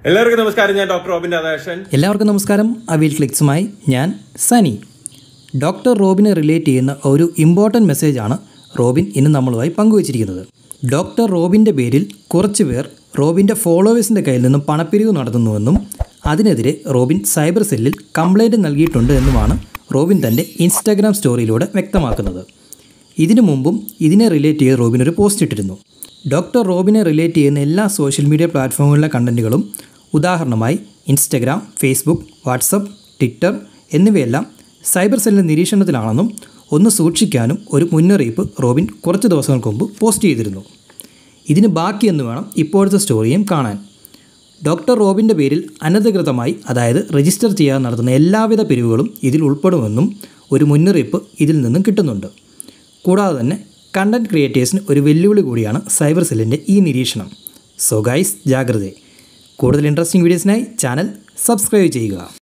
എല്ലാവർക്കും നമസ്കാരം ഞാൻ ഡോക്ടർ റോബിൻ രാധാകൃഷ്ണൻ എല്ലാവർക്കും നമസ്കാരം അവീൽ ക്ലിക്സുമായി ഞാൻ സനി ഡോക്ടർ റോബിനെ റിലേറ്റ് ചെയ്യുന്ന ഒരു ഇമ്പോർട്ടൻറ്റ് മെസ്സേജാണ് റോബിൻ ഇന്ന് നമ്മളുമായി പങ്കുവച്ചിരിക്കുന്നത് ഡോക്ടർ റോബിൻ്റെ പേരിൽ കുറച്ച് പേർ റോബിൻ്റെ ഫോളോവേഴ്സിൻ്റെ കയ്യിൽ നിന്നും പണപ്പിരിവ് നടത്തുന്നുവെന്നും അതിനെതിരെ റോബിൻ സൈബർ സെല്ലിൽ കംപ്ലൈൻറ്റ് നൽകിയിട്ടുണ്ട് എന്നുമാണ് റോബിൻ തൻ്റെ ഇൻസ്റ്റാഗ്രാം സ്റ്റോറിയിലൂടെ വ്യക്തമാക്കുന്നത് ഇതിനു മുമ്പും ഇതിനെ റിലേറ്റ് ചെയ്ത് റോബിൻ ഒരു പോസ്റ്റ് ഇട്ടിരുന്നു ഡോക്ടർ റോബിനെ റിലേറ്റ് ചെയ്യുന്ന എല്ലാ സോഷ്യൽ മീഡിയ പ്ലാറ്റ്ഫോമുകളിലെ കണ്ടൻറ്റുകളും ഉദാഹരണമായി ഇൻസ്റ്റഗ്രാം ഫേസ്ബുക്ക് വാട്സപ്പ് ട്വിറ്റർ എന്നിവയെല്ലാം സൈബർ സെല്ലിൻ്റെ നിരീക്ഷണത്തിലാണെന്നും ഒന്ന് സൂക്ഷിക്കാനും ഒരു മുന്നറിയിപ്പ് റോബിൻ കുറച്ച് ദിവസങ്ങൾക്ക് മുമ്പ് പോസ്റ്റ് ചെയ്തിരുന്നു ഇതിന് ബാക്കിയെന്ന് വേണം ഇപ്പോഴത്തെ സ്റ്റോറിയും കാണാൻ ഡോക്ടർ റോബിൻ്റെ പേരിൽ അനധികൃതമായി അതായത് രജിസ്റ്റർ ചെയ്യാതെ നടത്തുന്ന എല്ലാവിധ പിരിവുകളും ഇതിൽ ഉൾപ്പെടുമെന്നും ഒരു മുന്നറിയിപ്പ് ഇതിൽ നിന്നും കിട്ടുന്നുണ്ട് കൂടാതെ തന്നെ കണ്ടൻറ് ക്രിയേറ്റേഴ്സിന് ഒരു വെല്ലുവിളി കൂടിയാണ് സൈബർ സെല്ലിൻ്റെ ഈ നിരീക്ഷണം സോ ഗൈസ് ജാഗ്രത കൂടുതൽ ഇൻട്രസ്റ്റിംഗ് വീഡിയോസിനായി ചാനൽ സബ്സ്ക്രൈബ് ചെയ്യുക